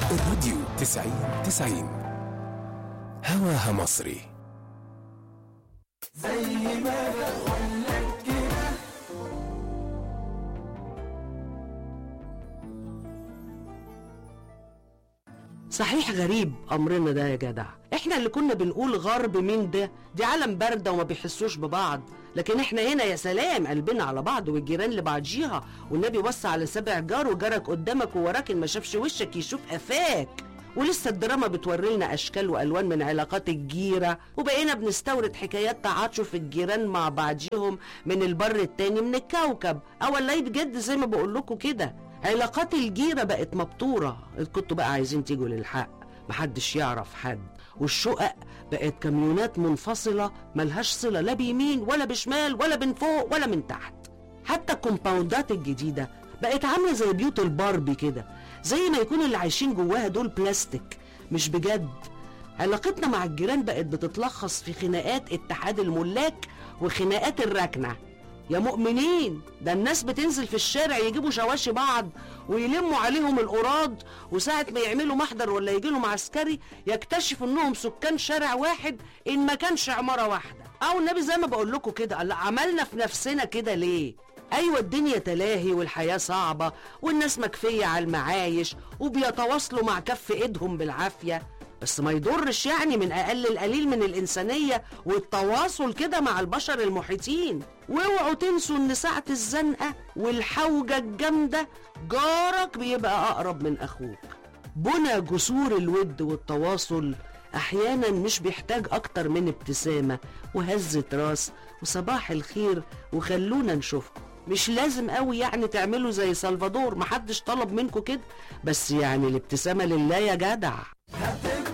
الراديو تسعين تسعين هواها مصري صحيح غريب امرنا ده يا جدع احنا اللي كنا بنقول غرب مين ده دي عالم باردة وما بيحسوش ببعض لكن احنا هنا يا سلام قلبنا على بعض والجيران لبعضيها والنبي وصى على سبع جار وجارك قدامك ووراك إن ما شافش وشك يشوف قفاك ولسه الدراما بتوري لنا اشكال والوان من علاقات الجيره وبقينا بنستورد حكايات تعاطف الجيران مع بعضهم من البر التاني من الكوكب اه والله بجد زي ما بقول لكم كده علاقات الجيره بقت مبتوره كنتوا بقى عايزين تيجوا للحق محدش يعرف حد والشقق بقت كاميونات منفصله ملهاش صله لا بيمين ولا بشمال ولا من فوق ولا من تحت حتى الكومباوندات الجديدة بقت عاملة زي بيوت الباربي كده زي ما يكون اللي عايشين جواها دول بلاستيك مش بجد علاقتنا مع الجيران بقت بتتلخص في خناقات اتحاد الملاك وخناقات الركنة يا مؤمنين ده الناس بتنزل في الشارع يجيبوا شواشي بعض ويلموا عليهم القراض وساعة ما يعملوا محضر ولا يجيلهم عسكري يكتشفوا انهم سكان شارع واحد ان ما كانش عمارة واحدة او النبي زي ما بقول لكم كده الله عملنا في نفسنا كده ليه ايوه الدنيا تلاهي والحياة صعبة والناس مكفية على المعايش وبيتواصلوا مع كف ايدهم بالعافية بس ما يضرش يعني من اقل القليل من الانسانيه والتواصل كده مع البشر المحيطين واوعوا تنسوا ان ساعه الزنقه والحوجه الجامده جارك بيبقى اقرب من اخوك بنى جسور الود والتواصل احيانا مش بيحتاج اكتر من ابتسامه وهزه راس وصباح الخير وخلونا نشوفكم مش لازم قوي يعني تعملوا زي سلفادور محدش طلب منكم كده بس يعني الابتسامه لله يا جدع